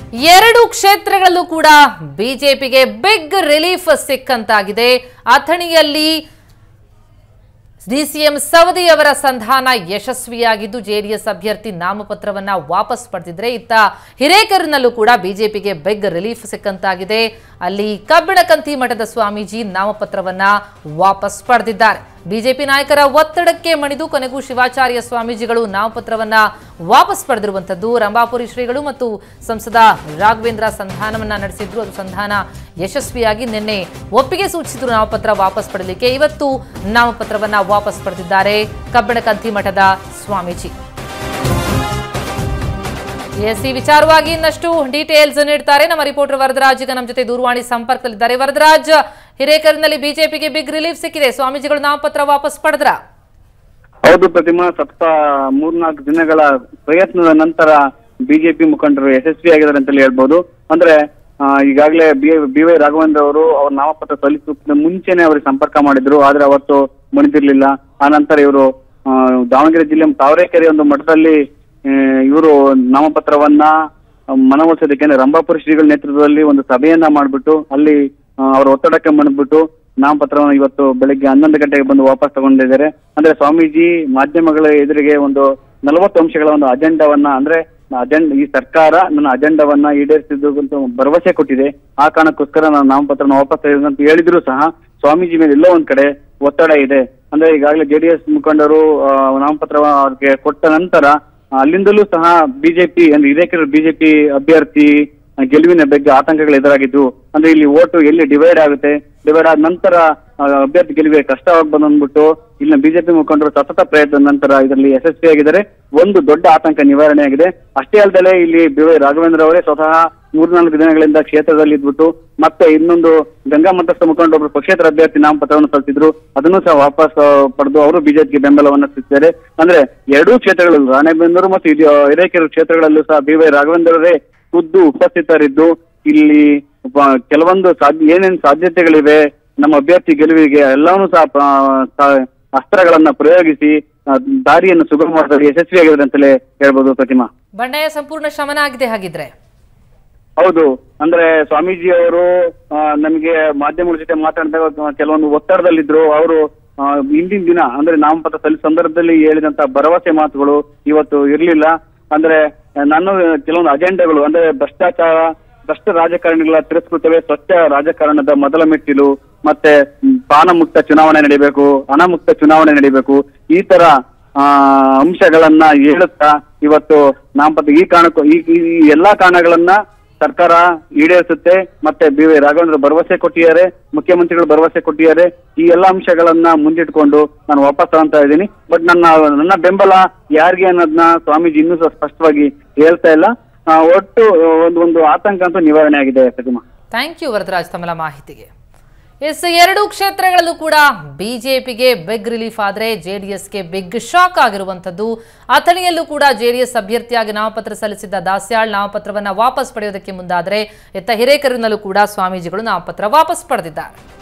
ಎರಡು ಕ್ಷೇತ್ರಗಳಲ್ಲೂ ಕೂಡ ಬಿಜೆಪಿಗೆ ಬಿಗ್ ರಿಲೀಫ್ ಸಿಕ್ಕಂತಾಗಿದೆ ಅಥಣಿಯಲ್ಲಿ ಡಿಸಿಎಂ ಸವದಿ ಅವರ ಸಂಧಾನ ಯಶಸ್ವಿಯಾಗಿದ್ದು ಜೆಡಿಎಸ್ ಅಭ್ಯರ್ಥಿ ನಾಮಪತ್ರವನ್ನ ವಾಪಸ್ ಪಡೆದಿದ್ರೆ ಇತ್ತ ಹಿರೇಕೆರೂರಿನಲ್ಲೂ ಕೂಡ ಬಿಜೆಪಿಗೆ ಬೆಗ್ ರಿಲೀಫ್ ಸಿಕ್ಕಂತಾಗಿದೆ ಅಲ್ಲಿ ಕಬ್ಬಿಣಕಂತಿ ಮಠದ ಸ್ವಾಮೀಜಿ ನಾಮಪತ್ರವನ್ನ ವಾಪಸ್ ಪಡೆದಿದ್ದಾರೆ ಬಿಜೆಪಿ ನಾಯಕರ ಒತ್ತಡಕ್ಕೆ ಮಣಿದು ಕೊನೆಗೂ ಶಿವಾಚಾರ್ಯ ಸ್ವಾಮೀಜಿಗಳು ನಾಮಪತ್ರವನ್ನ ವಾಪಸ್ ಪಡೆದಿರುವಂತದ್ದು ರಂಭಾಪುರಿ ಶ್ರೀಗಳು ಮತ್ತು ಸಂಸದ ರಾಘವೇಂದ್ರ ಸಂಧಾನವನ್ನ ನಡೆಸಿದ್ರು ಅದು ಸಂಧಾನ ಯಶಸ್ವಿಯಾಗಿ ನಿನ್ನೆ ಒಪ್ಪಿಗೆ ಸೂಚಿಸಿದ್ರು ನಾಮಪತ್ರ ವಾಪಸ್ ಪಡೆಯಲಿಕ್ಕೆ ಇವತ್ತು ನಾಮಪತ್ರವನ್ನ ವಾಪಸ್ ಪಡೆದಿದ್ದಾರೆ ಕಬ್ಬಣಕಂತಿ ಮಠದ ಸ್ವಾಮೀಜಿ ಎಸ್ ಈ ವಿಚಾರವಾಗಿ ಇನ್ನಷ್ಟು ಡೀಟೇಲ್ಸ್ ನೀಡ್ತಾರೆ ನಮ್ಮ ರಿಪೋರ್ಟರ್ ವರದರಾಜ್ ಈಗ ನಮ್ಮ ಜೊತೆ ದೂರವಾಣಿ ಸಂಪರ್ಕದಲ್ಲಿದ್ದಾರೆ ವರದರಾಜ್ ಹಿರೇಕರಿನಲ್ಲಿ ಬಿಜೆಪಿಗೆ ಬಿಗ್ ರಿಲೀಫ್ ಸಿಕ್ಕಿದೆ ಸ್ವಾಮೀಜಿಗಳು ನಾಮಪತ್ರ ವಾಪಸ್ ಪಡೆದ್ರ ಹೌದು ಪ್ರತಿಮಾ ಸಪ್ತ ಮೂರ್ನಾಲ್ಕು ದಿನಗಳ ಪ್ರಯತ್ನದ ನಂತರ ಬಿಜೆಪಿ ಮುಖಂಡರು ಯಶಸ್ವಿಯಾಗಿದ್ದಾರೆ ಅಂತಲೇ ಹೇಳ್ಬೋದು ಅಂದ್ರೆ ಆ, ಈಗಾಗಲೇ ಬಿ ಬಿ ವೈ ರಾಘವೇಂದ್ರ ಅವರು ಅವ್ರ ನಾಮಪತ್ರ ಸಲ್ಲಿಸುವ ಮುಂಚೆನೆ ಅವರಿಗೆ ಸಂಪರ್ಕ ಮಾಡಿದ್ರು ಆದ್ರೆ ಅವತ್ತು ಮಣಿದಿರ್ಲಿಲ್ಲ ಆ ನಂತರ ಇವರು ದಾವಣಗೆರೆ ಜಿಲ್ಲೆ ತಾವರೆಕೆರೆ ಒಂದು ಮಠದಲ್ಲಿ ಇವರು ನಾಮಪತ್ರವನ್ನ ಮನವೊಲಿಸೋದಕ್ಕೆ ಅಂದ್ರೆ ರಂಭಾಪುರ ಶ್ರೀಗಳ ನೇತೃತ್ವದಲ್ಲಿ ಒಂದು ಸಭೆಯನ್ನ ಮಾಡ್ಬಿಟ್ಟು ಅಲ್ಲಿ ಆ, ಅವರ ಒತ್ತಡಕ್ಕೆ ಮಣಿದ್ಬಿಟ್ಟು ನಾಮಪತ್ರವನ್ನು ಇವತ್ತು ಬೆಳಗ್ಗೆ ಹನ್ನೊಂದು ಗಂಟೆಗೆ ಬಂದು ವಾಪಸ್ ತಗೊಂಡಿದ್ದಾರೆ ಅಂದ್ರೆ ಸ್ವಾಮೀಜಿ ಮಾಧ್ಯಮಗಳ ಎದುರಿಗೆ ಒಂದು ನಲವತ್ತು ಅಂಶಗಳ ಒಂದು ಅಜೆಂಡವನ್ನ ಅಂದ್ರೆ ಅಜೆಂಡ ಈ ಸರ್ಕಾರ ನನ್ನ ಅಜೆಂಡವನ್ನ ಈಡೇರಿಸಿದ್ದು ಅಂತ ಭರವಸೆ ಕೊಟ್ಟಿದೆ ಆ ಕಾರಣಕ್ಕೋಸ್ಕರ ನಾನು ನಾಮಪತ್ರನ ವಾಪಸ್ ತೆಗೆದು ಅಂತ ಹೇಳಿದ್ರು ಸಹ ಸ್ವಾಮೀಜಿ ಮೇಲೆ ಎಲ್ಲೋ ಒಂದ್ ಕಡೆ ಒತ್ತಡ ಇದೆ ಅಂದ್ರೆ ಈಗಾಗಲೇ ಜೆಡಿಎಸ್ ಮುಖಂಡರು ಆ, ನಾಮಪತ್ರ ಅವ್ರಿಗೆ ಕೊಟ್ಟ ನಂತರ ಅಲ್ಲಿಂದಲೂ ಸಹ ಬಿಜೆಪಿ ಅಂದ್ರೆ ಹಿರೇಕೆರೆ ಬಿಜೆಪಿ ಅಭ್ಯರ್ಥಿ ಗೆಲುವಿನ ಬಗ್ಗೆ ಆತಂಕಗಳು ಎದುರಾಗಿದ್ದು ಅಂದ್ರೆ ಇಲ್ಲಿ ಓಟು ಎಲ್ಲಿ ಡಿವೈಡ್ ಆಗುತ್ತೆ ಡಿವೈಡ್ ಆದ ನಂತರ ಆ, ಅಭ್ಯರ್ಥಿ ಗೆಲುವಿಗೆ ಕಷ್ಟವಾಗ್ಬೋದು ಅಂದ್ಬಿಟ್ಟು ಇಲ್ಲಿನ ಬಿಜೆಪಿ ಮುಖಂಡರು ಸತತ ಪ್ರಯತ್ನದ ನಂತರ ಇದರಲ್ಲಿ ಯಶಸ್ವಿಯಾಗಿದ್ದಾರೆ ಒಂದು ದೊಡ್ಡ ಆತಂಕ ನಿವಾರಣೆಯಾಗಿದೆ ಅಷ್ಟೇ ಅಲ್ಲದೆ ಇಲ್ಲಿ ಬಿ ವೈ ರಾಘವೇಂದ್ರ ಅವರೇ ಸ್ವತಃ ಮೂರ್ನಾಲ್ಕು ದಿನಗಳಿಂದ ಕ್ಷೇತ್ರದಲ್ಲಿ ಇದ್ಬಿಟ್ಟು ಮತ್ತೆ ಇನ್ನೊಂದು ಗಂಗಾ ಮತಸ್ಥ ಮುಖಂಡರೊಬ್ಬರು ಪಕ್ಷೇತರ ಅಭ್ಯರ್ಥಿ ನಾಮಪತ್ರವನ್ನು ಸಲ್ಲಿಸಿದ್ರು ಅದನ್ನು ಸಹ ವಾಪಸ್ ಆ, ಪಡೆದು ಅವರು ಬಿಜೆಪಿಗೆ ಬೆಂಬಲವನ್ನು ಸೂಚಿಸಿದ್ದಾರೆ ಅಂದ್ರೆ ಎರಡೂ ಕ್ಷೇತ್ರಗಳು ರಾಣೆಬೆನ್ನೂರು ಮತ್ತು ಇದು ಹಿರೇಕೆರೆ ಕ್ಷೇತ್ರಗಳಲ್ಲೂ ಸಹ ಬಿ ವೈ ರಾಘವೇಂದ್ರರೇ ಖುದ್ದು ಉಪಸ್ಥಿತರಿದ್ದು ಇಲ್ಲಿ ಒಬ್ಬ- ಕೆಲವೊಂದು ಸಾಧ್ಯ ಏನೇನು ಸಾಧ್ಯತೆಗಳಿವೆ ನಮ್ಮ ಅಭ್ಯರ್ಥಿ ಗೆಲುವಿಗೆ ಎಲ್ಲವನ್ನೂ ಸಹ ಪ- ಸ- ಅಸ್ತ್ರಗಳನ್ನ ಪ್ರಯೋಗಿಸಿ ಆ, ದಾರಿಯನ್ನು ಸುಗಮ ಮಾಡಿದಲ್ಲಿ ಯಶಸ್ವಿಯಾಗಿದೆ ಅಂತಲೇ ಹೇಳ್ಬೋದು ಪ್ರತಿಮಾ ಬಂಡಾಯ ಸಂಪೂರ್ಣ ಶಮನ ಆಗಿದೆ ಹಾಗಿದ್ರೆ ಹೌದು ಅಂದ್ರೆ ಸ್ವಾಮೀಜಿ ಅವರು ನಮಗೆ ಮಾಧ್ಯಮಗಳ ಜೊತೆ ಮಾತಾಡಿದಾಗ ಕೆಲವೊಂದು ಒತ್ತಡದಲ್ಲಿದ್ರು ಅವರು ಹಿಂದಿನ ದಿನ ಅಂದ್ರೆ ನಾಮಪತ್ರ ಸಲ್ಲಿಸ ಸಂದರ್ಭದಲ್ಲಿ ಹೇಳಿದಂತ ಭರವಸೆ ಮಾತುಗಳು ಇವತ್ತು ಇರ್ಲಿಲ್ಲ ಅಂದ್ರೆ ಆ, ನಾನು ಕೆಲವೊಂದು ಅಜೆಂಡಾಗಳು ಅಂದ್ರೆ ಭ್ರಷ್ಟಾಚಾರ ಭ್ರಷ್ಟ ರಾಜಕಾರಣಿಗಳ ತಿರಸ್ಕೃತವೇ ಸ್ವಚ್ಛ ರಾಜಕಾರಣದ ಮೊದಲ ಮೆಟ್ಟಿಲು ಮತ್ತೆ ಮ್, ಪಾನ ಮುಕ್ತ ಚುನಾವಣೆ ನಡೀಬೇಕು ಹಣ ಮುಕ್ತ ಚುನಾವಣೆ ನಡೀಬೇಕು ಈ ತರ ಆ ಅಂಶಗಳನ್ನ ಹೇಳುತ್ತಾ ಇವತ್ತು ನಾಮಪತ್ರ ಈ ಕಾರಣಕ್ಕೂ ಈ ಈ ಎಲ್ಲಾ ಕಾರಣಗಳನ್ನ ಸರ್ಕಾರ ಈಡೇರಿಸುತ್ತೆ ಮತ್ತೆ ಬಿ ವೈ ರಾಘವೇಂದ್ರ ಭರವಸೆ ಕೊಟ್ಟಿದ್ದಾರೆ ಮುಖ್ಯಮಂತ್ರಿಗಳು ಭರವಸೆ ಕೊಟ್ಟಿದ್ದಾರೆ ಈ ಎಲ್ಲಾ ಅಂಶಗಳನ್ನ ಮುಂದಿಟ್ಕೊಂಡು ನಾನು ವಾಪಸ್ ತಗೊಂತಾ ಇದ್ದೀನಿ ಬಟ್ ನನ್ನ ನನ್ನ ಬೆಂಬಲ ಯಾರಿಗೆ ಅನ್ನೋದನ್ನ ಸ್ವಾಮೀಜಿ ಇನ್ನೂ ಸಹ ಸ್ಪಷ್ಟವಾಗಿ ಹೇಳ್ತಾ ಇಲ್ಲ ಆ, ಒಟ್ಟು ಒಂದು ಒಂದು ಆತಂಕ ಅಂತೂ ನಿವಾರಣೆ ಆಗಿದೆ ಪ್ರತಿಮಾ ಥ್ಯಾಂಕ್ ಯು ವರದರಾಜ್ ತಮ್ಮ ಮಾಹಿತಿಗೆ ಎಸ್ ಎರಡು ಕ್ಷೇತ್ರಗಳಲ್ಲೂ ಕೂಡ ಬಿಜೆಪಿಗೆ ಬಿಗ್ ರಿಲೀಫ್ ಆದರೆ ಜೆಡಿಎಸ್ಗೆ ಬಿಗ್ ಶಾಕ್ ಆಗಿರುವಂಥದ್ದು ಅಥಣಿಯಲ್ಲೂ ಕೂಡ ಜೆಡಿಎಸ್ ಅಭ್ಯರ್ಥಿಯಾಗಿ ನಾಮಪತ್ರ ಸಲ್ಲಿಸಿದ್ದ ದಾಸ್ಯಾಳ್ ನಾಮಪತ್ರವನ್ನ ವಾಪಸ್ ಪಡೆಯೋದಕ್ಕೆ ಮುಂದಾದರೆ ಇತ್ತ ಹಿರೇಕೆರೂರಿನಲ್ಲೂ ಕೂಡ ಸ್ವಾಮೀಜಿಗಳು ನಾಮಪತ್ರ ವಾಪಸ್ ಪಡೆದಿದ್ದಾರೆ